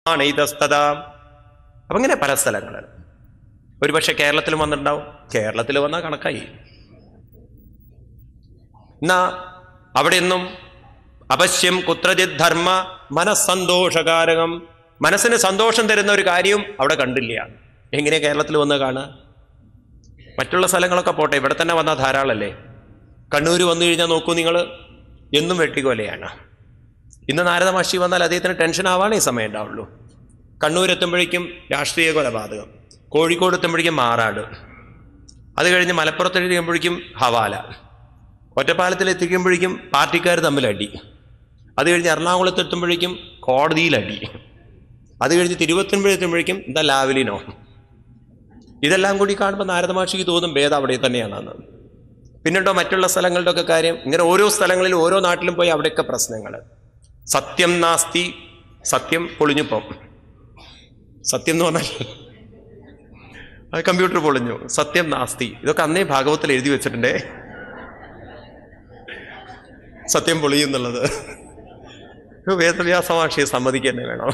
ഇതസ്തത അപ്പൊ ഇങ്ങനെ പല സ്ഥലങ്ങൾ ഒരുപക്ഷെ കേരളത്തിലും വന്നിട്ടുണ്ടാവും കേരളത്തിൽ വന്നാൽ കണക്കായി എന്നാ അവിടെയൊന്നും അവശ്യം കുത്രജിത് ധർമ്മ മനസ്സന്തോഷകാരകം മനസ്സിന് സന്തോഷം തരുന്ന ഒരു കാര്യവും അവിടെ കണ്ടില്ല എങ്ങനെ കേരളത്തിൽ വന്ന് കാണുക മറ്റുള്ള സ്ഥലങ്ങളൊക്കെ പോട്ടെ ഇവിടെ തന്നെ വന്നാൽ ധാരാളല്ലേ കണ്ണൂർ വന്നു കഴിഞ്ഞാൽ നോക്കൂ നിങ്ങൾ എന്നും വെട്ടിക്കൊലയാണ് ഇന്ന് നാരദ മഹർഷി വന്നാൽ അദ്ദേഹത്തിന് ടെൻഷൻ ആവാനേ സമയം ഉണ്ടാവുള്ളൂ കണ്ണൂർ എത്തുമ്പോഴേക്കും രാഷ്ട്രീയ കൊലപാതകം കോഴിക്കോട് എത്തുമ്പോഴേക്കും മാറാട് അത് കഴിഞ്ഞ് മലപ്പുറത്ത് എഴുതിയുമ്പോഴേക്കും ഹവാല ഒറ്റപ്പാലത്തിൽ എത്തിക്കുമ്പോഴേക്കും പാർട്ടിക്കാർ തമ്മിൽ അടി അത് കഴിഞ്ഞ് എറണാകുളത്ത് എത്തുമ്പോഴേക്കും കോടതിയിലടി അത് കഴിഞ്ഞ് തിരുവനന്തപുരം എത്തുമ്പോഴേക്കും എന്താ ലാവലിനോ ഇതെല്ലാം കൂടി കാണുമ്പോൾ നാരദമാഷിക്ക് തോന്നും ഭേദം അവിടെ തന്നെയാണെന്ന് പിന്നുണ്ടോ മറ്റുള്ള സ്ഥലങ്ങളുടെ ഒക്കെ കാര്യം ഇങ്ങനെ ഓരോ സ്ഥലങ്ങളിലും ഓരോ നാട്ടിലും പോയി അവിടെയൊക്കെ പ്രശ്നങ്ങൾ സത്യം നാസ്തി സത്യം പൊളിഞ്ഞുപ്പം സത്യം എന്ന് പറഞ്ഞാൽ അത് കമ്പ്യൂട്ടർ പൊളിഞ്ഞു സത്യം നാസ്തി ഇതൊക്കെ അന്നേ ഭാഗവത്തിൽ എഴുതി വെച്ചിട്ടുണ്ടേ സത്യം പൊളിയുന്നുള്ളത് വേദവ്യാസ ഭാഷയെ സമ്മതിക്കുക തന്നെ വേണം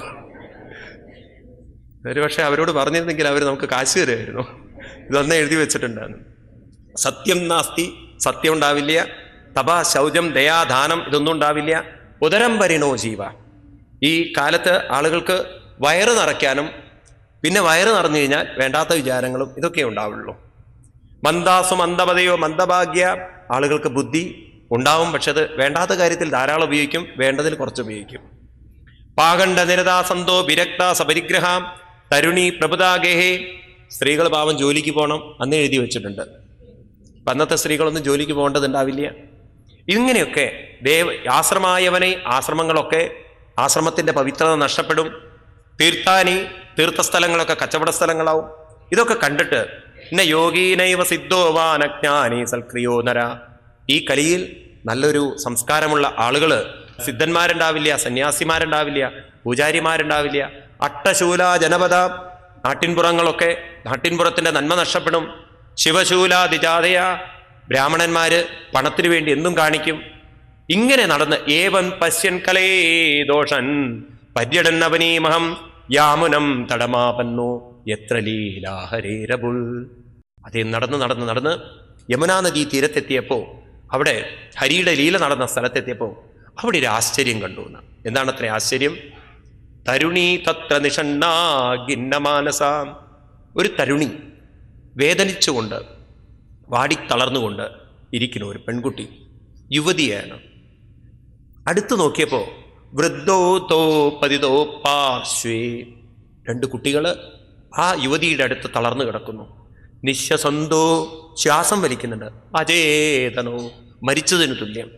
ഒരു പക്ഷേ അവരോട് പറഞ്ഞിരുന്നെങ്കിൽ അവർ നമുക്ക് കാശ് തരുമായിരുന്നു ഇതൊന്നേ എഴുതി വെച്ചിട്ടുണ്ടായിരുന്നു സത്യം നാസ്തി സത്യം ഉണ്ടാവില്ല തപ ശൗചം ദയാദാനം ഇതൊന്നും ഉണ്ടാവില്ല ഉദരം പരിണോ ജീവ ഈ കാലത്ത് ആളുകൾക്ക് വയറ് നിറയ്ക്കാനും പിന്നെ വയറ് നിറഞ്ഞു കഴിഞ്ഞാൽ വേണ്ടാത്ത വിചാരങ്ങളും ഇതൊക്കെ ഉണ്ടാവുള്ളൂ മന്ദാസു മന്ദപതയോ മന്ദഭാഗ്യ ആളുകൾക്ക് ബുദ്ധി ഉണ്ടാവും പക്ഷെ അത് വേണ്ടാത്ത കാര്യത്തിൽ ധാരാളം ഉപയോഗിക്കും വേണ്ടതിൽ കുറച്ച് ഉപയോഗിക്കും പാകണ്ഡ നിരതാസന്തോ വിരക്ത സപരിഗ്രഹാം തരുണി പ്രഭുതാഗേഹേ സ്ത്രീകൾ പാവം ജോലിക്ക് പോകണം അന്ന് എഴുതി വെച്ചിട്ടുണ്ട് അപ്പൊ അന്നത്തെ സ്ത്രീകളൊന്നും ജോലിക്ക് പോകേണ്ടതുണ്ടാവില്ല ഇങ്ങനെയൊക്കെ ദേവ ആശ്രമായവനെ ആശ്രമങ്ങളൊക്കെ ആശ്രമത്തിന്റെ പവിത്രത നഷ്ടപ്പെടും തീർത്ഥാനി തീർത്ഥസ്ഥലങ്ങളൊക്കെ കച്ചവട സ്ഥലങ്ങളാവും ഇതൊക്കെ കണ്ടിട്ട് ഇന്ന യോഗീനൈവ സിദ്ധോവാനജ്ഞാനി സൽക്രിയോ നര ഈ കലിയിൽ നല്ലൊരു സംസ്കാരമുള്ള ആളുകള് സിദ്ധന്മാരുണ്ടാവില്ല സന്യാസിമാരുണ്ടാവില്ല പൂജാരിമാരുണ്ടാവില്ല അട്ടശൂല ജനപദ നാട്ടിൻപുറങ്ങളൊക്കെ നാട്ടിൻപുറത്തിന്റെ നന്മ നഷ്ടപ്പെടും ശിവശൂലാതിജാതയ ബ്രാഹ്മണന്മാര് പണത്തിനു വേണ്ടി എന്തും കാണിക്കും ഇങ്ങനെ നടന്ന് ഏവൻ പശ്യൻ കലേ ദോഷൻ പര്യടന്നവനീമഹം യാമുനം തടമാപന്നു എത്ര ലീലാഹരേരബുൾ അതേ നടന്ന് നടന്ന് നടന്ന് യമുനാ നദി തീരത്തെത്തിയപ്പോൾ അവിടെ ഹരിയുടെ ലീല നടന്ന സ്ഥലത്തെത്തിയപ്പോൾ അവിടെ ഒരു ആശ്ചര്യം കണ്ടു എന്ന് എന്താണ് അത്ര ആശ്ചര്യം തരുണി തത്ര നിഷണ്ണാഗിന്നമാനസ ഒരു തരുണി വേദനിച്ചുകൊണ്ട് വാടിത്തളർന്നുകൊണ്ട് ഇരിക്കുന്ന ഒരു പെൺകുട്ടി യുവതിയാണ് അടുത്ത് നോക്കിയപ്പോൾ വൃദ്ധോ തോ പതിതോ പാർശ്വേ രണ്ട് കുട്ടികൾ ആ യുവതിയുടെ അടുത്ത് തളർന്നു കിടക്കുന്നു നിശ്വസന്തോ ശ്വാസം വലിക്കുന്നുണ്ട് അചേതനോ മരിച്ചതിന് തുല്യം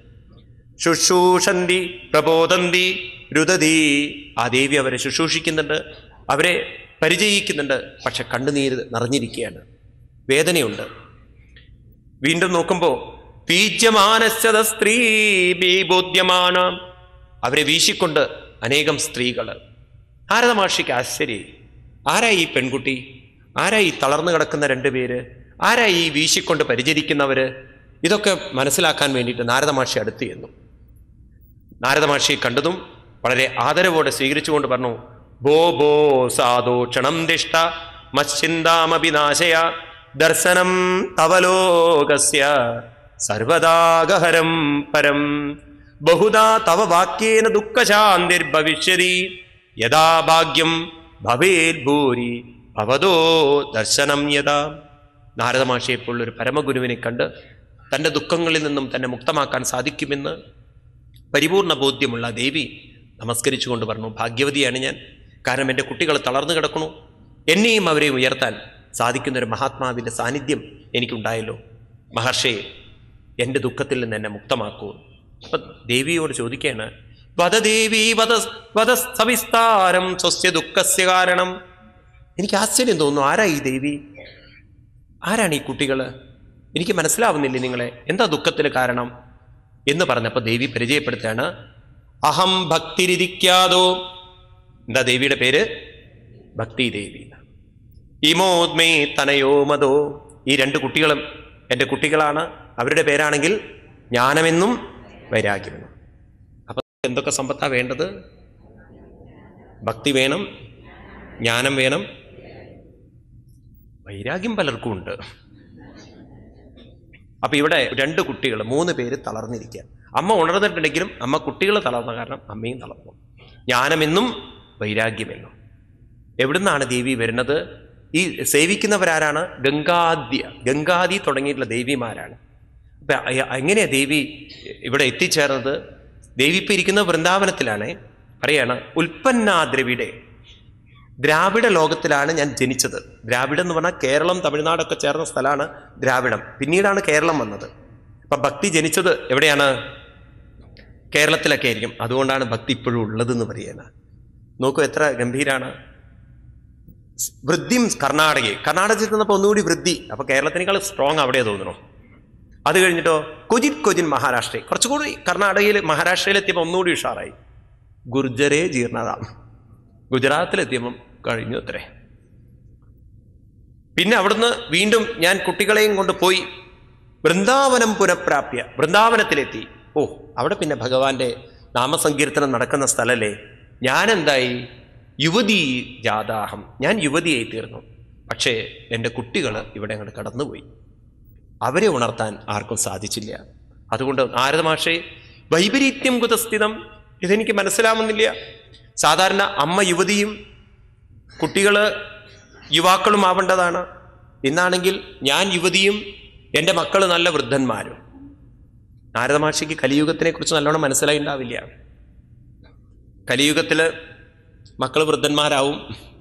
ശുശ്രൂഷന്തി പ്രബോധന്തി രുദതി ആ ദേവി അവരെ ശുശ്രൂഷിക്കുന്നുണ്ട് അവരെ പരിചയിക്കുന്നുണ്ട് പക്ഷെ കണ്ണുനീര് നിറഞ്ഞിരിക്കുകയാണ് വേദനയുണ്ട് വീണ്ടും നോക്കുമ്പോൾ പീജ്യമാനശ്ചത സ്ത്രീ ബോധ്യമാന അവരെ വീശിക്കൊണ്ട് അനേകം സ്ത്രീകൾ ഭാരതമാഷിക്ക് ആശ്ചര്യം ആരാ ഈ പെൺകുട്ടി ആരാ ഈ തളർന്നു കിടക്കുന്ന രണ്ടുപേര് ആരാ ഈ വീശിക്കൊണ്ട് പരിചരിക്കുന്നവര് ഇതൊക്കെ മനസ്സിലാക്കാൻ വേണ്ടിയിട്ട് നാരദമാഷി അടുത്ത് ചെന്നു നാരദമാഷി കണ്ടതും വളരെ ആദരവോടെ സ്വീകരിച്ചുകൊണ്ട് പറഞ്ഞു ഭോ ഭോ സാധോ ക്ഷണം ദിഷ്ട മശ്ചിന്താമഭിനാശയ ദർശനം തവലോകസ്യ സർവദാഗഹരം പരം ബഹുദാ തവ വാക്യേന ദുഃഖശാന്തിർഭവിഷ്യതി യഥാ ഭാഗ്യം ഭവേൽഭൂരി ഭവതോ ദർശനം യഥാ നാരദമാഷയെപ്പോലുള്ള ഒരു പരമഗുരുവിനെ കണ്ട് തൻ്റെ ദുഃഖങ്ങളിൽ നിന്നും തന്നെ മുക്തമാക്കാൻ സാധിക്കുമെന്ന് പരിപൂർണ ബോധ്യമുള്ള ദേവി നമസ്കരിച്ചുകൊണ്ട് പറഞ്ഞു ഭാഗ്യവതിയാണ് ഞാൻ കാരണം എൻ്റെ കുട്ടികൾ തളർന്നു കിടക്കണു എന്നെയും അവരെയും ഉയർത്താൻ സാധിക്കുന്ന ഒരു മഹാത്മാവിൻ്റെ സാന്നിധ്യം എനിക്കുണ്ടായല്ലോ മഹർഷയെ എൻ്റെ ദുഃഖത്തിൽ നിന്ന് എന്നെ മുക്തമാക്കൂ അപ്പൊ ദേവിയോട് ചോദിക്കുകയാണ് വദദേവി വദ വദ സവിസ്താരം സ്വസ്യ ദുഃഖസ്യ കാരണം എനിക്ക് ആശ്ചര്യം തോന്നുന്നു ആരാ ഈ ദേവി ആരാണ് ഈ കുട്ടികൾ എനിക്ക് മനസ്സിലാവുന്നില്ലേ നിങ്ങളെ എന്താ ദുഃഖത്തിന് കാരണം എന്ന് പറഞ്ഞപ്പോൾ ദേവി പരിചയപ്പെടുത്താണ് അഹം ഭക്തിരിതിക്കാതോ എന്താ ദേവിയുടെ പേര് ഭക്തി ദേവി ഇമോദ്മേ തനയോ മതോ ഈ രണ്ട് കുട്ടികളും എൻ്റെ കുട്ടികളാണ് അവരുടെ പേരാണെങ്കിൽ ജ്ഞാനമെന്നും വൈരാഗ്യമെന്നും അപ്പൊ എന്തൊക്കെ സമ്പത്താ വേണ്ടത് ഭക്തി വേണം ജ്ഞാനം വേണം വൈരാഗ്യം പലർക്കും ഉണ്ട് അപ്പൊ ഇവിടെ രണ്ട് കുട്ടികൾ മൂന്ന് പേര് തളർന്നിരിക്കുക അമ്മ ഉണർന്നിട്ടുണ്ടെങ്കിലും അമ്മ കുട്ടികൾ തളർന്ന കാരണം അമ്മയും തളർന്നു ജ്ഞാനമെന്നും വൈരാഗ്യമെന്നും എവിടുന്നാണ് ദേവി വരുന്നത് ഈ സേവിക്കുന്നവരാരാണ് ഗംഗാദ്യ ഗംഗാദി തുടങ്ങിയിട്ടുള്ള ദേവിമാരാണ് അപ്പൊ അ- എങ്ങനെയാ ദേവി ഇവിടെ എത്തിച്ചേർന്നത് ദേവി ഇപ്പൊ ഇരിക്കുന്ന വൃന്ദാവനത്തിലാണ് പറയാണ് ഉൽപ്പന്ന ദ്രവിടെ ദ്രാവിഡ ലോകത്തിലാണ് ഞാൻ ജനിച്ചത് ദ്രാവിഡം എന്ന് പറഞ്ഞാൽ കേരളം തമിഴ്നാടൊക്കെ ചേർന്ന സ്ഥലമാണ് ദ്രാവിഡം പിന്നീടാണ് കേരളം വന്നത് അപ്പൊ ഭക്തി ജനിച്ചത് എവിടെയാണ് കേരളത്തിലൊക്കെ ആയിരിക്കും അതുകൊണ്ടാണ് ഭക്തി ഇപ്പോഴും ഉള്ളതെന്ന് പറയുന്നത് നോക്കൂ എത്ര ഗംഭീരാണ് വൃദ്ധിം കർണാടകയെ കർണാടകത്തിൽ നിന്നപ്പോൾ ഒന്നുകൂടി വൃദ്ധി അപ്പൊ കേരളത്തിനേക്കാൾ സ്ട്രോങ് അവിടെ തോന്നുന്നു അത് കഴിഞ്ഞിട്ടോ കൊജിത് കൊജിൻ മഹാരാഷ്ട്രയിൽ കുറച്ചുകൂടി കർണാടകയിൽ മഹാരാഷ്ട്രയിലെത്തിയപ്പോൾ ഒന്നുകൂടി ഉഷാറായി ഗുർജരെ ജീർണത ഗുജറാത്തിലെത്തിയപ്പം കഴിഞ്ഞു അത്രേ പിന്നെ അവിടുന്ന് വീണ്ടും ഞാൻ കുട്ടികളെയും കൊണ്ട് പോയി വൃന്ദാവനം പുനഃപ്രാപ്യ വൃന്ദാവനത്തിലെത്തി ഓ അവിടെ പിന്നെ ഭഗവാന്റെ നാമസങ്കീർത്തനം നടക്കുന്ന സ്ഥലല്ലേ ഞാൻ എന്തായി യുവതി ജാതാഹം ഞാൻ യുവതിയായി തീർന്നു പക്ഷേ എൻ്റെ കുട്ടികൾ ഇവിടെ അങ്ങോട്ട് കടന്നുപോയി അവരെ ഉണർത്താൻ ആർക്കും സാധിച്ചില്ല അതുകൊണ്ട് നാരദ മാഷെ വൈപരീത്യം കുതസ്ഥിതം ഇതെനിക്ക് മനസ്സിലാവുന്നില്ല സാധാരണ അമ്മ യുവതിയും കുട്ടികൾ യുവാക്കളും ആവേണ്ടതാണ് ഇന്നാണെങ്കിൽ ഞാൻ യുവതിയും എൻ്റെ മക്കൾ നല്ല വൃദ്ധന്മാരും നാരദമാഷിക്ക് കലിയുഗത്തിനെ കുറിച്ച് നല്ലോണം മനസ്സിലായി ഉണ്ടാവില്ല കലിയുഗത്തിൽ മക്കൾ വൃദ്ധന്മാരാവും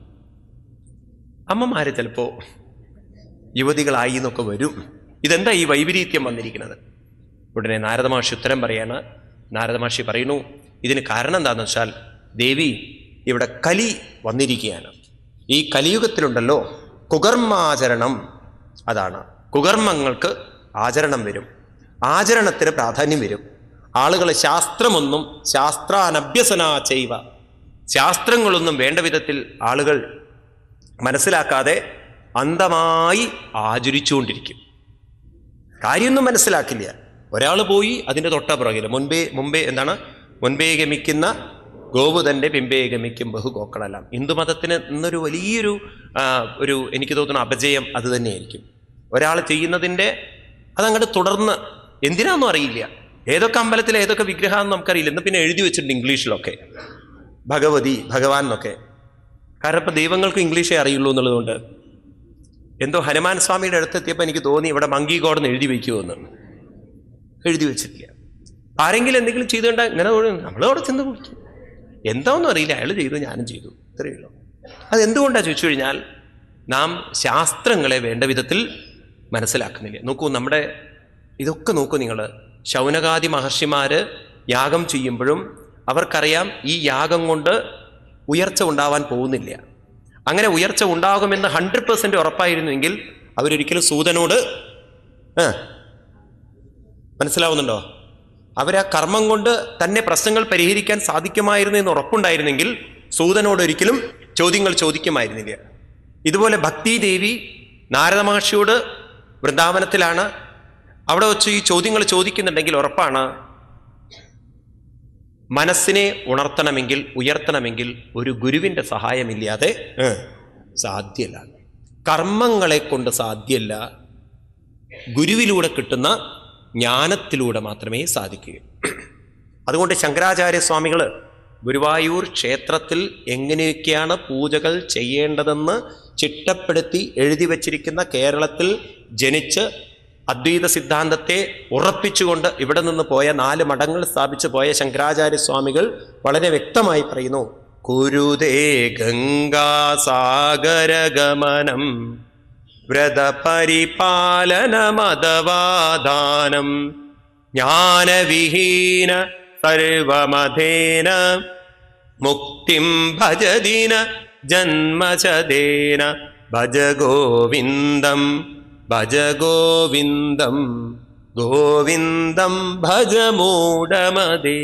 അമ്മമാര് ചിലപ്പോൾ യുവതികളായി എന്നൊക്കെ വരും ഇതെന്താ ഈ വൈപരീത്യം വന്നിരിക്കുന്നത് ഉടനെ നാരദമാഷി ഉത്തരം പറയാണ് നാരദമാഷി പറയുന്നു ഇതിന് കാരണം എന്താണെന്ന് വെച്ചാൽ ദേവി ഇവിടെ കലി വന്നിരിക്കുകയാണ് ഈ കലിയുഗത്തിലുണ്ടല്ലോ കുകർമാചരണം അതാണ് കുകർമ്മങ്ങൾക്ക് ആചരണം വരും ആചരണത്തിന് പ്രാധാന്യം വരും ആളുകൾ ശാസ്ത്രമൊന്നും ശാസ്ത്രാനഭ്യസന ചെയ്വ ശാസ്ത്രങ്ങളൊന്നും വേണ്ട വിധത്തിൽ ആളുകൾ മനസ്സിലാക്കാതെ അന്ധമായി ആചരിച്ചുകൊണ്ടിരിക്കും കാര്യമൊന്നും മനസ്സിലാക്കില്ല ഒരാൾ പോയി അതിൻ്റെ തൊട്ട പുറകിൽ മുൻപേ മുമ്പേ എന്താണ് മുൻപേ ഗമിക്കുന്ന ഗോവുതൻ്റെ പിമ്പേ ഗമിക്കും ബഹുഗോക്കളെല്ലാം ഹിന്ദുമതത്തിന് ഇന്നൊരു വലിയൊരു ആ, ഒരു എനിക്ക് തോന്നുന്നു അപജയം അത് തന്നെയായിരിക്കും ഒരാൾ ചെയ്യുന്നതിൻ്റെ അതങ്ങോട്ട് തുടർന്ന് എന്തിനാന്നും അറിയില്ല ഏതൊക്കെ അമ്പലത്തിൽ ഏതൊക്കെ വിഗ്രഹമാണെന്ന് നമുക്കറിയില്ല ഇന്ന് പിന്നെ എഴുതി വെച്ചിട്ടുണ്ട് ഇംഗ്ലീഷിലൊക്കെ ഭഗവതി ഭഗവാൻ എന്നൊക്കെ കാരണം ഇപ്പം ദൈവങ്ങൾക്ക് ഇംഗ്ലീഷേ അറിയുള്ളൂ എന്നുള്ളതുകൊണ്ട് എന്തോ ഹനുമാൻ സ്വാമിയുടെ അടുത്തെത്തിയപ്പോൾ എനിക്ക് തോന്നി ഇവിടെ മങ്കി ഗോഡെന്ന് എഴുതി വയ്ക്കുമെന്ന് എഴുതി വെച്ചിട്ടില്ല ആരെങ്കിലും എന്തെങ്കിലും ചെയ്തുകൊണ്ട് ഇങ്ങനെ നമ്മൾ അവിടെ ചെന്ന് കുടിക്കും എന്താണെന്നും അറിയില്ല അയാൾ ചെയ്തു ഞാനും ചെയ്തു ഇത്രയേ ഉള്ളൂ അതെന്തുകൊണ്ടാണ് ചോദിച്ചു കഴിഞ്ഞാൽ നാം ശാസ്ത്രങ്ങളെ വേണ്ട വിധത്തിൽ മനസ്സിലാക്കുന്നില്ല നോക്കൂ നമ്മുടെ ഇതൊക്കെ നോക്കൂ നിങ്ങൾ ശൗനകാദി മഹർഷിമാര് യാഗം ചെയ്യുമ്പോഴും അവർക്കറിയാം ഈ യാഗം കൊണ്ട് ഉയർച്ച ഉണ്ടാവാൻ പോകുന്നില്ല അങ്ങനെ ഉയർച്ച ഉണ്ടാകുമെന്ന് ഹൺഡ്രഡ് പെർസെൻറ്റ് ഉറപ്പായിരുന്നുവെങ്കിൽ അവരൊരിക്കലും സൂതനോട് ആ മനസ്സിലാവുന്നുണ്ടോ അവരാ കർമ്മം കൊണ്ട് തന്നെ പ്രശ്നങ്ങൾ പരിഹരിക്കാൻ സാധിക്കുമായിരുന്നു എന്ന് ഉറപ്പുണ്ടായിരുന്നെങ്കിൽ സൂതനോട് ഒരിക്കലും ചോദ്യങ്ങൾ ചോദിക്കുമായിരുന്നില്ല ഇതുപോലെ ഭക്തി ദേവി നാരദ മഹർഷിയോട് വൃന്ദാവനത്തിലാണ് അവിടെ വെച്ച് ഈ ചോദ്യങ്ങൾ ചോദിക്കുന്നുണ്ടെങ്കിൽ ഉറപ്പാണ് മനസ്സിനെ ഉണർത്തണമെങ്കിൽ ഉയർത്തണമെങ്കിൽ ഒരു ഗുരുവിൻ്റെ സഹായമില്ലാതെ ഏ, സാധ്യല്ല കർമ്മങ്ങളെ കൊണ്ട് സാധ്യല്ല ഗുരുവിലൂടെ കിട്ടുന്ന ജ്ഞാനത്തിലൂടെ മാത്രമേ സാധിക്കൂ അതുകൊണ്ട് ശങ്കരാചാര്യ സ്വാമികൾ ഗുരുവായൂർ ക്ഷേത്രത്തിൽ എങ്ങനെയൊക്കെയാണ് പൂജകൾ ചെയ്യേണ്ടതെന്ന് ചിട്ടപ്പെടുത്തി എഴുതി വച്ചിരിക്കുന്ന കേരളത്തിൽ ജനിച്ച് അദ്വൈത സിദ്ധാന്തത്തെ ഉറപ്പിച്ചുകൊണ്ട് ഇവിടെ നിന്ന് പോയ നാല് മഠങ്ങൾ സ്ഥാപിച്ചു പോയ ശങ്കരാചാര്യ സ്വാമികൾ വളരെ വ്യക്തമായി പറയുന്നു കുരുതേ ഗംഗാസാഗരഗമനം വ്രതപരിപാലനമതവാദാനം ജ്ഞാനവിഹീന സർവമധേന മുക്തിം ഭജദിന ജന്മചദേന ഭജ ഗോവിന്ദം ഭജ ഗോവിന്ദം ഗോവിന്ദം ഭജ മൂഢമതേ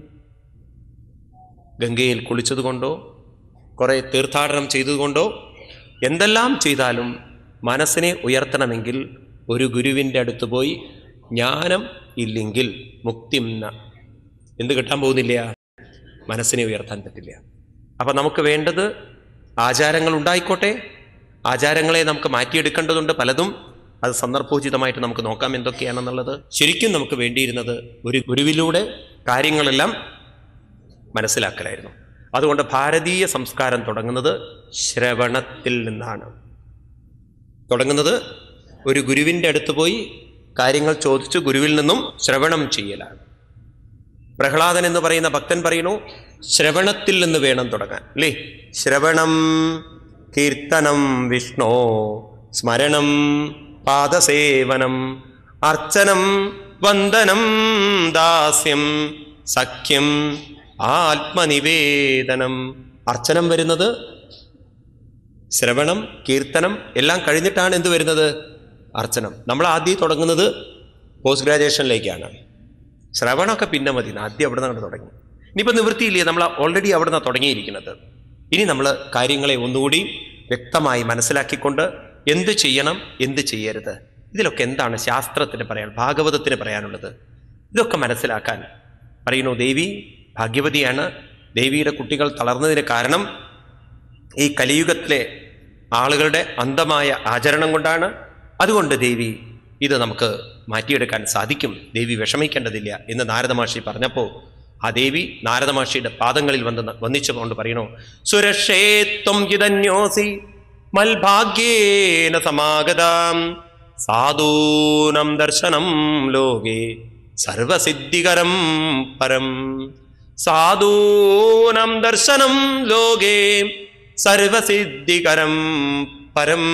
ഗംഗയിൽ കുളിച്ചതുകൊണ്ടോ കുറെ തീർത്ഥാടനം ചെയ്തതുകൊണ്ടോ എന്തെല്ലാം ചെയ്താലും മനസ്സിനെ ഉയർത്തണമെങ്കിൽ ഒരു ഗുരുവിൻ്റെ അടുത്ത് പോയി ജ്ഞാനം ഇല്ലെങ്കിൽ മുക്തിംന എന്ത് കിട്ടാൻ പോകുന്നില്ല മനസ്സിനെ ഉയർത്താൻ പറ്റില്ല അപ്പം നമുക്ക് വേണ്ടത് ആചാരങ്ങൾ ഉണ്ടായിക്കോട്ടെ ആചാരങ്ങളെ നമുക്ക് മാറ്റിയെടുക്കേണ്ടതുണ്ട് പലതും അത് സന്ദർഭോചിതമായിട്ട് നമുക്ക് നോക്കാം എന്തൊക്കെയാണെന്നുള്ളത് ശരിക്കും നമുക്ക് വേണ്ടിയിരുന്നത് ഒരു ഗുരുവിലൂടെ കാര്യങ്ങളെല്ലാം മനസ്സിലാക്കലായിരുന്നു അതുകൊണ്ട് ഭാരതീയ സംസ്കാരം തുടങ്ങുന്നത് ശ്രവണത്തിൽ നിന്നാണ് തുടങ്ങുന്നത് ഒരു ഗുരുവിൻ്റെ അടുത്ത് പോയി കാര്യങ്ങൾ ചോദിച്ചു ഗുരുവിൽ നിന്നും ശ്രവണം ചെയ്യലാണ് പ്രഹ്ലാദൻ എന്ന് പറയുന്ന ഭക്തൻ പറയുന്നു ശ്രവണത്തിൽ നിന്ന് വേണം തുടങ്ങാൻ അല്ലേ ശ്രവണം കീർത്തനം വിഷ്ണോ സ്മരണം പാദസേവനം അർച്ചനം വന്ദനം ദാസ്യം സഖ്യം ആത്മനിവേദനം അർച്ചനം വരുന്നത് ശ്രവണം കീർത്തനം എല്ലാം കഴിഞ്ഞിട്ടാണ് എന്ത് വരുന്നത് അർച്ചനം നമ്മൾ ആദ്യം തുടങ്ങുന്നത് പോസ്റ്റ് ഗ്രാജുവേഷനിലേക്കാണ് ശ്രവണമൊക്കെ പിന്നെ മതി ആദ്യം അവിടെ നിന്നാണ് തുടങ്ങി ഇനിയിപ്പോൾ നിവൃത്തിയില്ലേ നമ്മൾ ഓൾറെഡി അവിടെ നിന്നാണ് തുടങ്ങിയിരിക്കുന്നത് ഇനി നമ്മൾ കാര്യങ്ങളെ ഒന്നുകൂടി വ്യക്തമായി മനസ്സിലാക്കിക്കൊണ്ട് എന്ത് ചെയ്യണം എന്ത് ചെയ്യരുത് ഇതിലൊക്കെ എന്താണ് ശാസ്ത്രത്തിന് പറയാൻ ഭാഗവതത്തിന് പറയാനുള്ളത് ഇതൊക്കെ മനസ്സിലാക്കാൻ പറയുന്നു ദേവി ഭാഗ്യവതിയാണ് ദേവിയുടെ കുട്ടികൾ തളർന്നതിന് കാരണം ഈ കലിയുഗത്തിലെ ആളുകളുടെ അന്ധമായ ആചരണം കൊണ്ടാണ് അതുകൊണ്ട് ദേവി ഇത് നമുക്ക് മാറ്റിയെടുക്കാൻ സാധിക്കും ദേവി വിഷമിക്കേണ്ടതില്ല എന്ന് നാരദമാഷി പറഞ്ഞപ്പോൾ ആ ദേവി നാരദമാഷിയുടെ പാദങ്ങളിൽ വന്ന് വന്നിച്ചുകൊണ്ട് പറയണു സുരക്ഷേത്വം ജിതന്യോസി മൽഭാഗ്യേന സമാഗതാം സാധൂനം ദർശനം ലോകേ സർവസിദ്ധികരം പരം സാധൂനം ദർശനം ലോകേ സർവസിദ്ധികരം പരം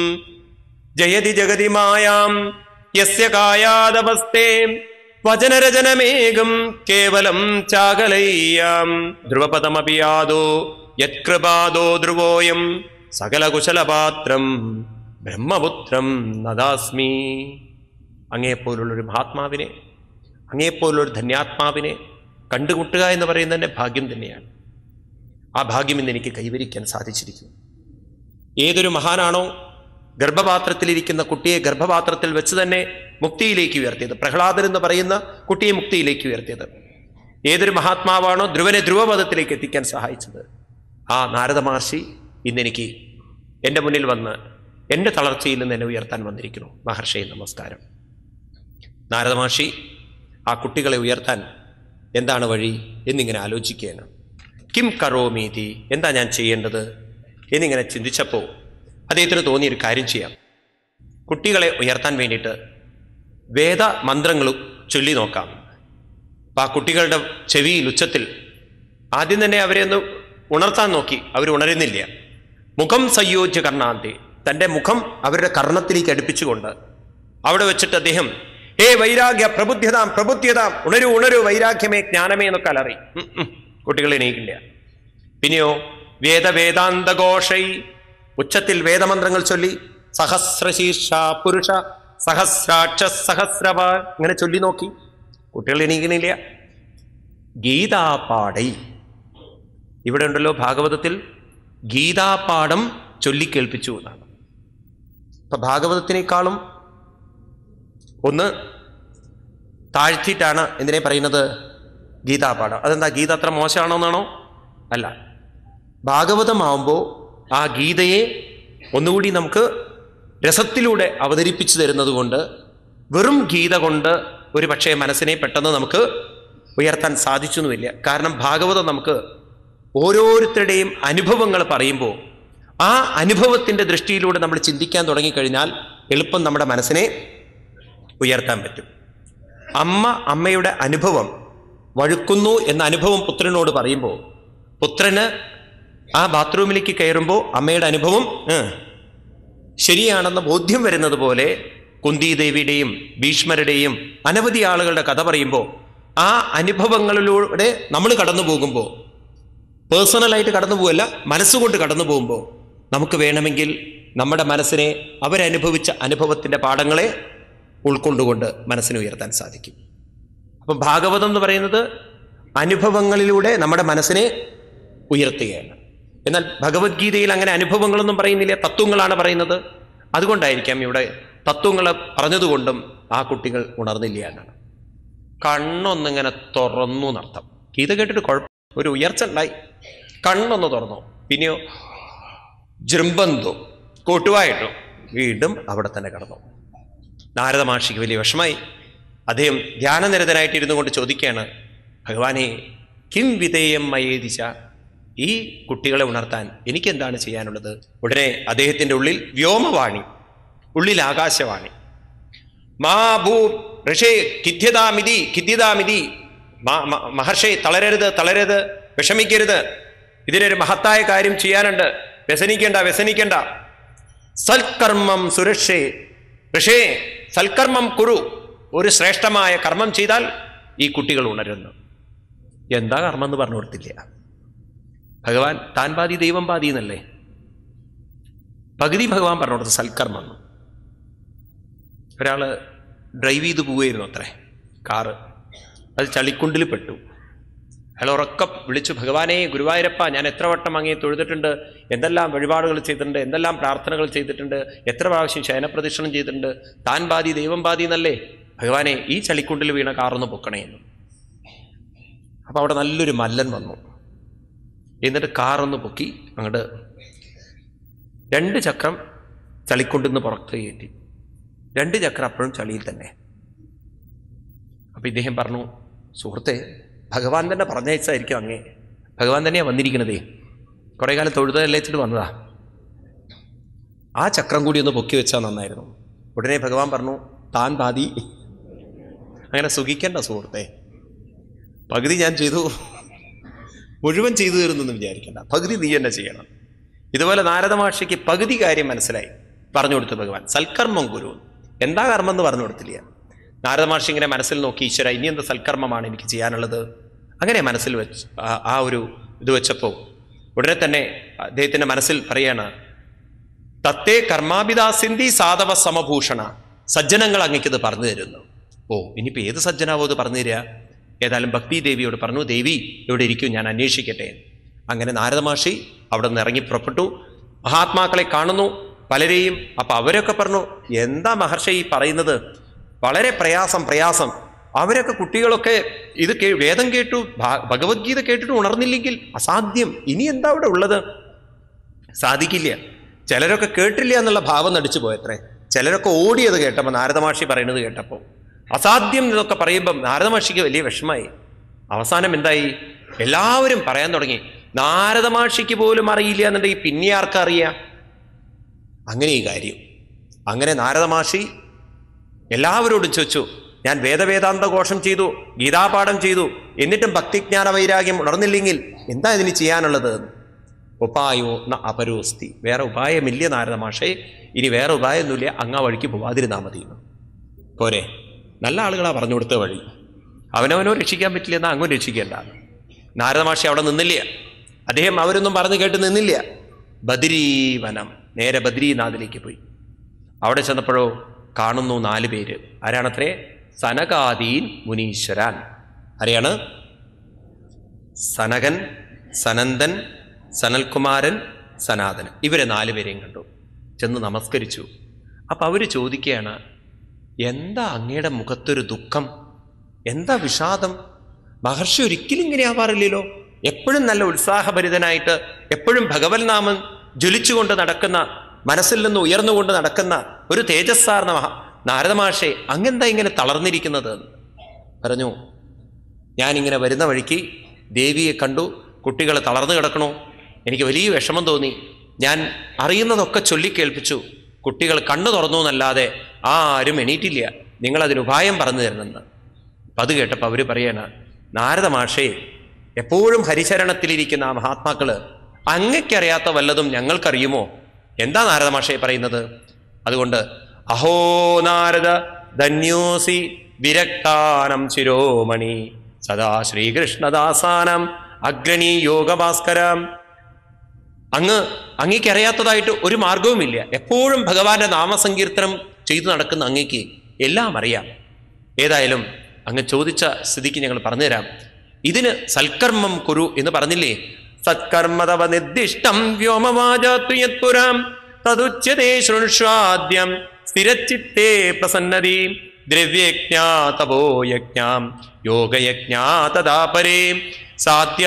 ജയതി ജഗതി മായാം യസ്യ കായാദവസ്തേ വചനരചനമേകം കേവലം ചാകലയ്യാം ധ്രുവപദമപി യാദോ യത്കൃപാദോ ധ്രുവോയം സകലകുശലപാത്രം ബ്രഹ്മപുത്രം നദാസ്മി അങ്ങയെപ്പോലുള്ളൊരു മഹാത്മാവിനെ അങ്ങയെപ്പോലുള്ളൊരു ധന്യാത്മാവിനെ കണ്ടുമുട്ടുക എന്ന് പറയുന്നത് തന്നെ ഭാഗ്യം തന്നെയാണ് ആ ഭാഗ്യം ഇന്ന് എനിക്ക് കൈവരിക്കാൻ സാധിച്ചിരിക്കുന്നു ഏതൊരു മഹാനാണോ ഗർഭപാത്രത്തിലിരിക്കുന്ന കുട്ടിയെ ഗർഭപാത്രത്തിൽ വെച്ച് തന്നെ മുക്തിയിലേക്ക് ഉയർത്തിയത് പ്രഹ്ലാദൻ എന്ന് പറയുന്ന കുട്ടിയെ മുക്തിയിലേക്ക് ഉയർത്തിയത് ഏതൊരു മഹാത്മാവാണോ ധ്രുവനെ ധ്രുവപദത്തിലേക്ക് എത്തിക്കാൻ സഹായിച്ചത് ആ നാരദ മഹർഷി ഇന്നെനിക്ക് എൻ്റെ മുന്നിൽ വന്ന് എൻ്റെ തളർച്ചയിൽ നിന്ന് എന്നെ ഉയർത്താൻ വന്നിരിക്കുന്നു മഹർഷി നമസ്കാരം നാരദ മഹർഷി ആ കുട്ടികളെ ഉയർത്താൻ എന്താണ് വഴി എന്നിങ്ങനെ ആലോചിക്കുകയാണ് കിം കറോമീതി എന്താ ഞാൻ ചെയ്യേണ്ടത് എന്നിങ്ങനെ ചിന്തിച്ചപ്പോൾ അദ്ദേഹത്തിന് തോന്നിയൊരു കാര്യം ചെയ്യാം കുട്ടികളെ ഉയർത്താൻ വേണ്ടിയിട്ട് വേദ മന്ത്രങ്ങൾ ചൊല്ലി നോക്കാം അപ്പം ആ കുട്ടികളുടെ ചെവിയിൽ ഉച്ചത്തിൽ ആദ്യം തന്നെ അവരെ ഒന്ന് ഉണർത്താൻ നോക്കി അവർ ഉണരുന്നില്ല മുഖം സംയോജ്യ കർണാന്തി തൻ്റെ മുഖം അവരുടെ കർണത്തിലേക്ക് അടുപ്പിച്ചുകൊണ്ട് അവിടെ വെച്ചിട്ട് അദ്ദേഹം ഹേ വൈരാഗ്യ പ്രബുദ്ധ്യതാം പ്രബുദ്ധ്യതാം ഉണരൂ ഉണരൂ വൈരാഗ്യമേ ജ്ഞാനമേ എന്നൊക്കെ അലറി ഉം, ഉം. കുട്ടികൾ എണീക്കില്ല പിന്നെയോ വേദവേദാന്തഘോഷൈ ഉച്ചത്തിൽ വേദമന്ത്രങ്ങൾ ചൊല്ലി സഹസ്രശീർഷ പുരുഷ സഹസ്രാക്ഷ സഹസ്രവ ഇങ്ങനെ ചൊല്ലി നോക്കി കുട്ടികൾ എണീക്കണില്ല ഗീതാപാടൈ ഇവിടെ ഉണ്ടല്ലോ ഭാഗവതത്തിൽ ഗീതാപാഠം ചൊല്ലിക്കേൾപ്പിച്ചു എന്നാണ് അപ്പൊ ഭാഗവതത്തിനേക്കാളും ഒന്ന് താഴ്ത്തിയിട്ടാണ് എന്തിനെ പറയുന്നത് ഗീതാപാഠം അതെന്താ ഗീത അത്ര മോശമാണോ എന്നാണോ അല്ല ഭാഗവതമാവുമ്പോൾ ആ ഗീതയെ ഒന്നുകൂടി നമുക്ക് രസത്തിലൂടെ അവതരിപ്പിച്ചു തരുന്നത് കൊണ്ട് വെറും ഗീത കൊണ്ട് ഒരു പക്ഷേ മനസ്സിനെ പെട്ടെന്ന് നമുക്ക് ഉയർത്താൻ സാധിച്ചൊന്നുമില്ല കാരണം ഭാഗവതം നമുക്ക് ഓരോരുത്തരുടെയും അനുഭവങ്ങൾ പറയുമ്പോൾ ആ അനുഭവത്തിൻ്റെ ദൃഷ്ടിയിലൂടെ നമ്മൾ ചിന്തിക്കാൻ തുടങ്ങിക്കഴിഞ്ഞാൽ എളുപ്പം നമ്മുടെ മനസ്സിനെ ഉയർത്താൻ പറ്റും അമ്മ അമ്മയുടെ അനുഭവം വഴുക്കുന്നു എന്ന അനുഭവം പുത്രനോട് പറയുമ്പോൾ പുത്രന് ആ ബാത്റൂമിലേക്ക് കയറുമ്പോൾ അമ്മയുടെ അനുഭവം ഏ, ശരിയാണെന്ന ബോധ്യം വരുന്നത് പോലെ കുന്തിദേവിയുടെയും ഭീഷ്മരുടെയും അനവധി ആളുകളുടെ കഥ പറയുമ്പോൾ ആ അനുഭവങ്ങളിലൂടെ നമ്മൾ കടന്നു പോകുമ്പോൾ പേഴ്സണലായിട്ട് കടന്നു പോകല്ല മനസ്സുകൊണ്ട് കടന്നു പോകുമ്പോൾ നമുക്ക് വേണമെങ്കിൽ നമ്മുടെ മനസ്സിനെ അവരനുഭവിച്ച അനുഭവത്തിൻ്റെ പാഠങ്ങളെ ഉൾക്കൊണ്ടുകൊണ്ട് മനസ്സിനെ ഉയർത്താൻ സാധിക്കും അപ്പം ഭാഗവതം എന്ന് പറയുന്നത് അനുഭവങ്ങളിലൂടെ നമ്മുടെ മനസ്സിനെ ഉയർത്തുകയാണ് എന്നാൽ ഭഗവത്ഗീതയിൽ അങ്ങനെ അനുഭവങ്ങളൊന്നും പറയുന്നില്ല തത്വങ്ങളാണ് പറയുന്നത് അതുകൊണ്ടായിരിക്കാം ഇവിടെ തത്വങ്ങൾ പറഞ്ഞതുകൊണ്ടും ആ കുട്ടികൾ ഉണർന്നില്ല എന്നാണ് കണ്ണൊന്നിങ്ങനെ തുറന്നു നടത്താം ഗീത കേട്ടിട്ട് കുഴപ്പം ഒരു ഉയർച്ച ഉണ്ടായി കണ്ണൊന്ന് തുറന്നു പിന്നെയോ ജൃംബന്തു കൊട്ടുവായിട്ടു വീണ്ടും അവിടെ തന്നെ കിടന്നു നാരദ മഹർഷിക്ക് വലിയ വിഷമായി അദ്ദേഹം ധ്യാനനിരതനായിട്ട് ഇരുന്നു കൊണ്ട് ചോദിക്കുകയാണ് ഭഗവാനെ കിം വിധേയം മയേദിച്ച ഈ കുട്ടികളെ ഉണർത്താൻ എനിക്കെന്താണ് ചെയ്യാനുള്ളത് ഉടനെ അദ്ദേഹത്തിൻ്റെ ഉള്ളിൽ വ്യോമവാണി ഉള്ളിൽ ആകാശവാണി മാ ഭൂ ഋഷേ കിദ്യതാമിതി കിദ്യതാമിതി മഹർഷേ തളരരുത് തളരരുത് വിഷമിക്കരുത് ഇതിനൊരു മഹത്തായ കാര്യം ചെയ്യാനുണ്ട് വ്യസനിക്കേണ്ട വ്യസനിക്കേണ്ട സൽക്കർമ്മം സുരക്ഷേ ഋഷേ സൽക്കർമ്മം കുരു ഒരു ശ്രേഷ്ഠമായ കർമ്മം ചെയ്താൽ ഈ കുട്ടികൾ ഉണരുന്നു എന്താ കർമ്മം എന്ന് പറഞ്ഞു കൊടുത്തില്ല ഭഗവാൻ താൻ പാതി ദൈവം പാതി എന്നല്ലേ പകുതി ഭഗവാൻ പറഞ്ഞു കൊടുത്തു സൽക്കർമ്മം എന്ന്. ഒരാള് ഡ്രൈവ് ചെയ്ത് പോവുകയായിരുന്നു അത്രേ കാറ് അത് ചളിക്കുണ്ടിൽ പെട്ടു അയാൾ ഉറക്കം വിളിച്ചു ഭഗവാനെ ഗുരുവായൂരപ്പ ഞാൻ എത്ര വട്ടം അങ്ങേ തൊഴുതിട്ടുണ്ട് എന്തെല്ലാം വഴിപാടുകൾ ചെയ്തിട്ടുണ്ട് എന്തെല്ലാം പ്രാർത്ഥനകൾ ചെയ്തിട്ടുണ്ട് എത്ര പ്രാവശ്യം ശയനപ്രദക്ഷിണം ചെയ്തിട്ടുണ്ട് താൻ ബാധി ദൈവം ബാധി എന്നല്ലേ ഭഗവാനെ ഈ ചളിക്കുണ്ടിൽ വീണ കാറൊന്ന് പൊക്കണേ എന്ന് അപ്പൊ അവിടെ നല്ലൊരു മല്ലൻ വന്നു എന്നിട്ട് കാറൊന്ന് പൊക്കി അങ്ങോട്ട് രണ്ട് ചക്രം ചളിക്കുണ്ടിൽ നിന്ന് പുറത്ത് കയറ്റി രണ്ട് ചക്രം അപ്പോഴും ചളിയിൽ തന്നെ അപ്പൊ ഇദ്ദേഹം പറഞ്ഞു സുഹൃത്തെ ഭഗവാൻ തന്നെ പറഞ്ഞയച്ചായിരിക്കും അങ്ങേ ഭഗവാൻ തന്നെയാണ് വന്നിരിക്കണതേ കുറേ കാലം തൊഴുതല്ലേച്ചിട്ട് വന്നതാ ആ ചക്രം കൂടി ഒന്ന് പൊക്കി വെച്ചാൽ നന്നായിരുന്നു ഉടനെ ഭഗവാൻ പറഞ്ഞു താൻ പാതി അങ്ങനെ സുഖിക്കേണ്ട സുഹൃത്തെ പകുതി ഞാൻ ചെയ്തു മുഴുവൻ ചെയ്തു തരുന്നെന്ന് വിചാരിക്കേണ്ട പകുതി നീ തന്നെ ചെയ്യണം ഇതുപോലെ നാരദ മഹർഷിക്ക് പകുതി കാര്യം മനസ്സിലായി പറഞ്ഞു കൊടുത്തു ഭഗവാൻ സൽക്കർമ്മം ഗുരു എന്താ കർമ്മം എന്ന് പറഞ്ഞു കൊടുത്തില്ല നാരദ മഹർഷി ഇങ്ങനെ മനസ്സിൽ നോക്കി ഈശ്വര ഇനി എന്ത് സൽക്കർമ്മമാണ് എനിക്ക് ചെയ്യാനുള്ളത് അങ്ങനെ മനസ്സിൽ വെച്ച് ആ- ആ ഒരു ഇത് വെച്ചപ്പോൾ ഉടനെ തന്നെ അദ്ദേഹത്തിന്റെ മനസ്സിൽ പറയാണ് തത്തേ കർമാഭിദാസിന്തി സാധവ സമഭൂഷണ സജ്ജനങ്ങൾ അങ്ങയ്ക്കത് പറഞ്ഞു തരുന്നു ഓ ഇനിയിപ്പോൾ ഏത് സജ്ജനാവോ അത് പറഞ്ഞു തരിക ഏതായാലും ഭക്തി ദേവിയോട് പറഞ്ഞു ദേവി ഇവിടെ ഇരിക്കും ഞാൻ അന്വേഷിക്കട്ടെ അങ്ങനെ നാരദ മഹർഷി അവിടെ നിന്ന് ഇറങ്ങി പുറപ്പെട്ടു മഹാത്മാക്കളെ കാണുന്നു പലരെയും അപ്പൊ അവരൊക്കെ പറഞ്ഞു എന്താ മഹർഷി ഈ പറയുന്നത് വളരെ പ്രയാസം പ്രയാസം അവരൊക്കെ കുട്ടികളൊക്കെ ഇത് കേ വേദം കേട്ടു ഭാ- ഭഗവത്ഗീത കേട്ടിട്ട് ഉണർന്നില്ലെങ്കിൽ അസാധ്യം ഇനി എന്താ അവിടെ ഉള്ളത് സാധിക്കില്ല ചിലരൊക്കെ കേട്ടില്ല എന്നുള്ള ഭാവം നടിച്ചു പോയത്രേ ചിലരൊക്കെ ഓടിയത് കേട്ടപ്പോൾ നാരദമാഷി പറയുന്നത് കേട്ടപ്പോൾ അസാധ്യം എന്നൊക്കെ പറയുമ്പം നാരദമാഷിക്ക് വലിയ വിഷമായി അവസാനം എന്തായി എല്ലാവരും പറയാൻ തുടങ്ങി നാരദമാഷിക്ക് പോലും അറിയില്ല എന്നുണ്ടെങ്കിൽ പിന്നെ ആർക്കറിയാം അങ്ങനെ ഈ കാര്യം അങ്ങനെ നാരദമാഷി എല്ലാവരോടും ചോദിച്ചു ഞാൻ വേദവേദാന്ത ഘോഷം ചെയ്തു ഗീതാപാഠം ചെയ്തു എന്നിട്ടും ഭക്തിജ്ഞാന വൈരാഗ്യം ഉണർന്നില്ലെങ്കിൽ എന്താ ഇതിന് ചെയ്യാനുള്ളത് ഉപായോ ന അപരോസ്തി വേറെ ഉപായമില്ല നാരദ മാഷേ ഇനി വേറെ ഉപായമൊന്നുമില്ല അങ്ങാ വഴിക്ക് പോവാതിരുന്നാൽ മതി എന്ന്. പോരെ നല്ല ആളുകളാ പറഞ്ഞു കൊടുത്ത വഴി അവനവനോ രക്ഷിക്കാൻ പറ്റില്ല എന്നാൽ അങ്ങും രക്ഷിക്കേണ്ട നാരദ മാഷി അവിടെ നിന്നില്ല അദ്ദേഹം അവരൊന്നും പറഞ്ഞു കേട്ട് നിന്നില്ല ബദരീവനം നേരെ ബദ്രീനാഥിലേക്ക് പോയി അവിടെ ചെന്നപ്പോഴോ കാണുന്നു നാല് പേര് ആരാണത്രേ സനകാദീൻ മുനീശ്വരാൻ ആരെയാണ് സനകൻ സനന്ദൻ സനൽകുമാരൻ സനാതൻ ഇവരെ നാലുപേരെയും കണ്ടു ചെന്ന് നമസ്കരിച്ചു അപ്പൊ അവര് ചോദിക്കുകയാണ് എന്താ അങ്ങയുടെ മുഖത്തൊരു ദുഃഖം എന്താ വിഷാദം മഹർഷി ഒരിക്കലും ഇങ്ങനെ ആവാറില്ലല്ലോ എപ്പോഴും നല്ല ഉത്സാഹഭരിതനായിട്ട് എപ്പോഴും ഭഗവത് നാമം ജ്വലിച്ചുകൊണ്ട് നടക്കുന്ന മനസ്സിൽ നിന്ന് ഉയർന്നുകൊണ്ട് നടക്കുന്ന ഒരു തേജസ്സാർന്ന മഹാ നാരദമാഷെ അങ്ങെന്താ ഇങ്ങനെ തളർന്നിരിക്കുന്നത് പറഞ്ഞു ഞാനിങ്ങനെ വരുന്ന വഴിക്ക് ദേവിയെ കണ്ടു കുട്ടികൾ തളർന്നു കിടക്കണു എനിക്ക് വലിയ വിഷമം തോന്നി ഞാൻ അറിയുന്നതൊക്കെ ചൊല്ലിക്കേൾപ്പിച്ചു കുട്ടികൾ കണ്ണു തുറന്നു എന്നല്ലാതെ ആരും എണീറ്റില്ല നിങ്ങളതിന് ഉപായം പറഞ്ഞു തരണമെന്ന് അപ്പം അത് കേട്ടപ്പോൾ അവർ പറയാണ് നാരദ മാഷേ എപ്പോഴും ഹരിശരണത്തിലിരിക്കുന്ന ആ മഹാത്മാക്കള് അങ്ങയ്ക്കറിയാത്ത വല്ലതും ഞങ്ങൾക്കറിയുമോ എന്താ നാരദ മാഷേ പറയുന്നത് അതുകൊണ്ട് അഹോ നാരദ ധന്യോസി വിരക്താനം ശിരോമണി സദാ ശ്രീകൃഷ്ണദാസാനം അഗ്രണി യോഗഭാസ്കരം അങ്ങ് അങ്ങേക്ക് അറിയാത്തതായിട്ട് ഒരു മാർഗവുമില്ല എപ്പോഴും ഭഗവാന്റെ നാമസങ്കീർത്തനം ചെയ്തു നടക്കുന്ന അങ്ങേക്ക് എല്ലാം അറിയാം ഏതായാലും അങ്ങ് ചോദിച്ച സ്ഥിതിക്ക് ഞങ്ങൾ പറഞ്ഞുതരാം ഇതിന് സൽക്കർമ്മം കുരു എന്ന് പറഞ്ഞില്ലേ സത്കർമ്മതവ നിർദ്ദിഷ്ടം വ്യോമവാചാത്വയത്പുരാം തതുച്യതേ ശൃണ്ഷ്വാദ്യം സ്ഥിരച്ചിത്തേ പ്രസന്നതി ദ്രവ്യജ്ഞാ തപോ യജ്ഞാം യോഗയജ്ഞാ തഥാ പരേ സാധ്യായ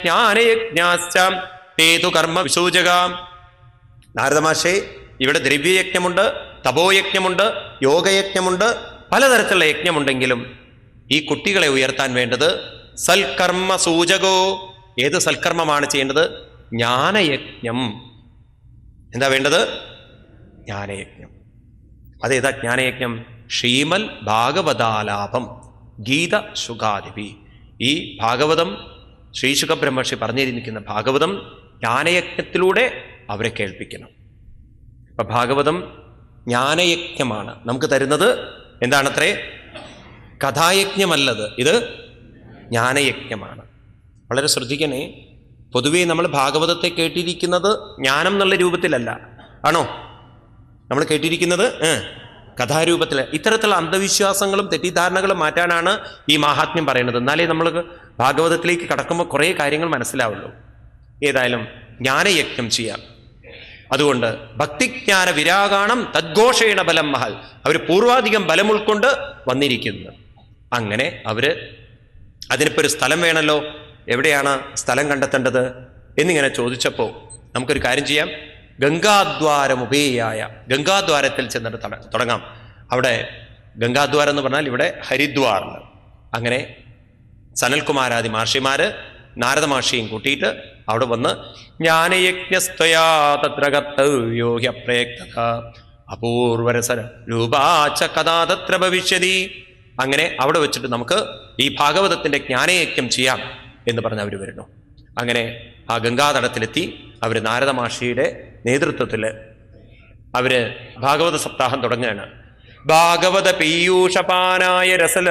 ജ്ഞാനയജ്ഞാശ്ച തേതു കർമ്മ വിസൂചക നാരദമാഷേ ഇവിടെ ദ്രവ്യയജ്ഞമുണ്ട് തപോയജ്ഞമുണ്ട് യോഗയജ്ഞമുണ്ട് പലതരത്തിലുള്ള യജ്ഞമുണ്ടെങ്കിലും ഈ കുട്ടികളെ ഉയർത്താൻ വേണ്ടത് സൽക്കർമ്മ സൂചകോ ഏത് സൽക്കർമ്മമാണ് ചെയ്യേണ്ടത് ജ്ഞാനയജ്ഞം എന്താ വേണ്ടത് ജ്ഞാനയജ്ഞം അതേതാ ജ്ഞാനയജ്ഞം ശ്രീമൽ ഭാഗവതാലാപം ഗീത സുഖാദിപി ഈ ഭാഗവതം ശ്രീശുഖ ബ്രഹ്മർഷി പറഞ്ഞിരിക്കുന്ന ഭാഗവതം ജ്ഞാനയജ്ഞത്തിലൂടെ അവരെ കേൾപ്പിക്കണം അപ്പൊ ഭാഗവതം ജ്ഞാനയജ്ഞമാണ് നമുക്ക് തരുന്നത് എന്താണത്രേ കഥായജ്ഞമല്ലത് ഇത് ജ്ഞാനയജ്ഞമാണ് വളരെ ശ്രദ്ധിക്കണേ പൊതുവേ നമ്മൾ ഭാഗവതത്തെ കേട്ടിരിക്കുന്നത് ജ്ഞാനം എന്നുള്ള രൂപത്തിലല്ല ആണോ നമ്മൾ കേട്ടിരിക്കുന്നത് ഏ, കഥാരൂപത്തിൽ ഇത്തരത്തിലുള്ള അന്ധവിശ്വാസങ്ങളും തെറ്റിദ്ധാരണകളും മാറ്റാനാണ് ഈ മാഹാത്മ്യം പറയുന്നത് എന്നാലേ നമ്മൾ ഭാഗവതത്തിലേക്ക് കടക്കുമ്പോൾ കുറേ കാര്യങ്ങൾ മനസ്സിലാവുള്ളൂ ഏതായാലും ജ്ഞാനയജ്ഞം ചെയ്യാം അതുകൊണ്ട് ഭക്തിജ്ഞാന വിരാഗാണം തദ്ഘോഷേണ ബലം മഹൽ അവർ പൂർവാധികം ബലം ഉൾക്കൊണ്ട് വന്നിരിക്കുന്നത് അങ്ങനെ അവര് അതിനിപ്പോ ഒരു സ്ഥലം വേണമല്ലോ എവിടെയാണ് സ്ഥലം കണ്ടെത്തേണ്ടത് എന്നിങ്ങനെ ചോദിച്ചപ്പോൾ നമുക്കൊരു കാര്യം ചെയ്യാം ഗംഗാദ്വാരം ഉപേയായ ഗംഗാദ്വാരത്തിൽ ചെന്നിട്ട് തട- തുടങ്ങാം അവിടെ ഗംഗാദ്വാരം എന്ന് പറഞ്ഞാൽ ഇവിടെ ഹരിദ്വാറുണ്ട് അങ്ങനെ സനൽകുമാരാദി മഹർഷിമാര് നാരദ മഹർഷിയും കൂട്ടിയിട്ട് അവിടെ വന്ന് ജ്ഞാനയജ്ഞസ്ത്വയാ തത്ര കർത്തവ്യോ ഹ്യപ്രയക്തത അപൂർവരസര രൂപാച്ച കഥാ തത്ര ഭവിഷ്യതി അങ്ങനെ അവിടെ വെച്ചിട്ട് നമുക്ക് ഈ ഭാഗവതത്തിന്റെ ജ്ഞാനയജ്ഞം ചെയ്യാം എന്ന് പറഞ്ഞ് അവർ വരുന്നു അങ്ങനെ ആ ഗംഗാതടത്തിലെത്തി അവർ നാരദ മഹർഷിയുടെ നേതൃത്വത്തിൽ അവര് ഭാഗവത സപ്താഹം തുടങ്ങുകയാണ് ഭാഗവത പീയൂഷപാനായ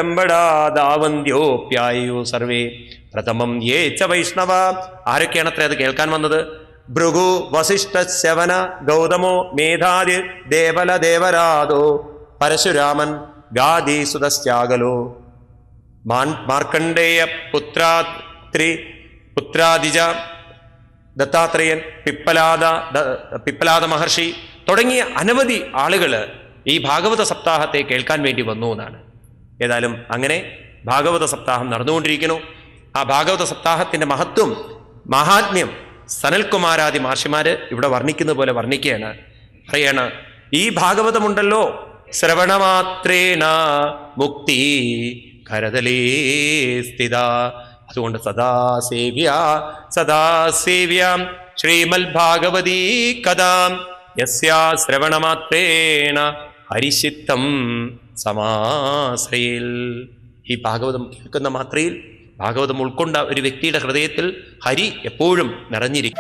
രസലംബടാദാവന്ത്യോപ്യായോ സർവേ പ്രഥമം യേ ച വൈഷ്ണവ ആരൊക്കെയാണ് അത്ര അത് കേൾക്കാൻ വന്നത് ഭൃഗു വസിഷ്ഠ ശവന ഗൗതമോ മേധാതി ദേവല ദേവരാദോ പരശുരാമൻ ഗാദീസുതശ്ചാകലോ മാൻ മാർക്കണ്ഡേയ പുത്രാത്രി പുത്രാദിജ ദത്താത്രേയൻ പിപ്പലാദ ദ- പിപ്പലാദ മഹർഷി തുടങ്ങിയ അനവധി ആളുകൾ ഈ ഭാഗവത സപ്താഹത്തെ കേൾക്കാൻ വേണ്ടി വന്നു എന്നാണ് ഏതായാലും അങ്ങനെ ഭാഗവത സപ്താഹം നടന്നുകൊണ്ടിരിക്കുന്നു ആ ഭാഗവത സപ്താഹത്തിന്റെ മഹത്വം മഹാത്മ്യം സനൽകുമാരാദി മഹർഷിമാര് ഇവിടെ വർണ്ണിക്കുന്ന പോലെ വർണ്ണിക്കുകയാണ് പറയാണ് ഈ ഭാഗവതമുണ്ടല്ലോ ശ്രവണമാത്രേണ മുക്തി കരതലേ സ്ഥിത അതുകൊണ്ട് സദാ സേവ്യ സദാ സേവ്യ ശ്രീമൽ ഭാഗവതീ കഥാം യസ്യാ ശ്രവണമാത്രേണ ഹരിശിത്തം സമാശ്രയിൽ ഈ ഭാഗവതം കേൾക്കുന്ന മാത്രയിൽ ഭാഗവതം ഉൾക്കൊണ്ട ഒരു വ്യക്തിയുടെ ഹൃദയത്തിൽ ഹരി എപ്പോഴും നിറഞ്ഞിരിക്കും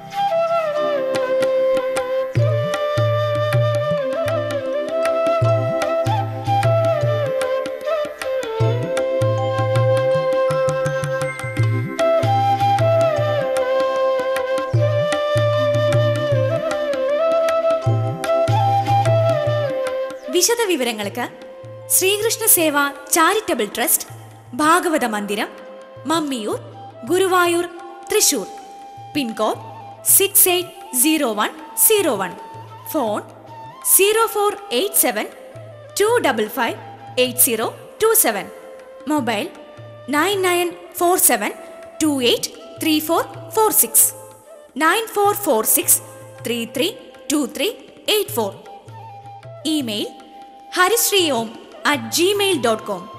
വിശദ വിവരങ്ങൾക്ക് Sreekrishna Seva charitable trust Bhagavata Mandiram Mammiyur Guruvayur Thrissur pin code six eight zero one zero one phone zero four eight seven two double five eight zero two seven mobile nine nine four seven two eight three four four six nine four four six three three two three eight four email Harisree Om at Gmail dot com